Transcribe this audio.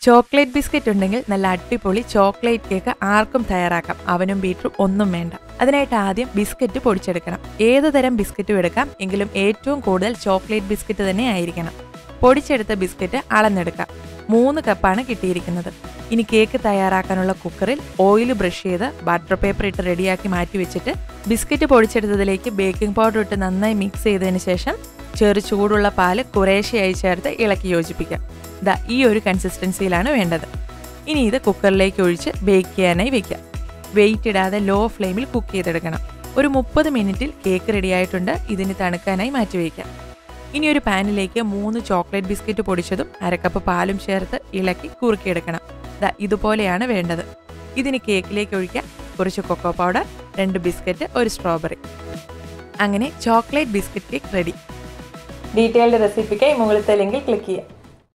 chocolate biscuit ഉണ്ടെങ്കിൽ നല്ല അടിപൊളി ചോക്ലേറ്റ് കേക്ക് ആർക്കും തയ്യാറാക്കാം അവനും ബീറ്ററും ഒന്നും വേണ്ട അതിനായിട്ട് ആദ്യം ബിസ്ക്കറ്റ് പൊടിച്ചെടുക്കണം ഏത് തരം ബിസ്ക്കറ്റും എടുക്കാം എങ്കിലും ഏറ്റവും കൂടുതൽ ചോക്ലേറ്റ് ബിസ്ക്കറ്റ് തന്നെ ആയിരിക്കണം പൊടിച്ചെടുത്ത ബിസ്ക്കറ്റ് അളന്നെടുക്കാം മൂന്ന് കപ്പാണ് കിട്ടിയിരിക്കുന്നത് ഇനി കേക്ക് തയ്യാറാക്കാനുള്ള കുക്കറിൽ ഓയിൽ ബ്രഷ് ചെയ്ത് ബട്ടർ പേപ്പർ ഇട്ട് റെഡിയാക്കി മാറ്റി വെച്ചിട്ട് ബിസ്ക്കറ്റ് പൊടിച്ചെടുത്തതിലേക്ക് ബേക്കിംഗ് പൗഡർ ഇട്ട് നന്നായി മിക്സ് ചെയ്തതിന് ശേഷം ചെറു ചൂടുള്ള പാല് കുറേശ്ശെയായി ചേർത്ത് ഇളക്കി യോജിപ്പിക്കാം ദാ ഈ ഒരു കൺസിസ്റ്റൻസിയിലാണ് വേണ്ടത് ഇനി ഇത് കുക്കറിലേക്ക് ഒഴിച്ച് ബേക്ക് ചെയ്യാനായി വെക്കാം വെയിറ്റ് ഇടാതെ ലോ ഫ്ലെയിമിൽ കുക്ക് ചെയ്തെടുക്കണം ഒരു മുപ്പത് മിനിറ്റിൽ കേക്ക് റെഡിയായിട്ടുണ്ട് ഇതിന് തണുക്കാനായി മാറ്റി വയ്ക്കാം ഇനി ഒരു പാനിലേക്ക് മൂന്ന് ചോക്ലേറ്റ് ബിസ്ക്കറ്റ് പൊടിച്ചതും അരക്കപ്പ് പാലും ചേർത്ത് ഇളക്കി കുറുക്കിയെടുക്കണം ദാ ഇതുപോലെയാണ് വേണ്ടത് ഇതിന് കേക്കിലേക്ക് ഒഴിക്കാം കുറച്ച് കൊക്കോ പൗഡർ രണ്ട് ബിസ്ക്കറ്റ് ഒരു സ്ട്രോബെറി അങ്ങനെ chocolate biscuit cake ready detailed റെസിപ്പിക്കായി മുകളിലത്തെ ലിങ്കിൽ ക്ലിക്ക് ചെയ്യാം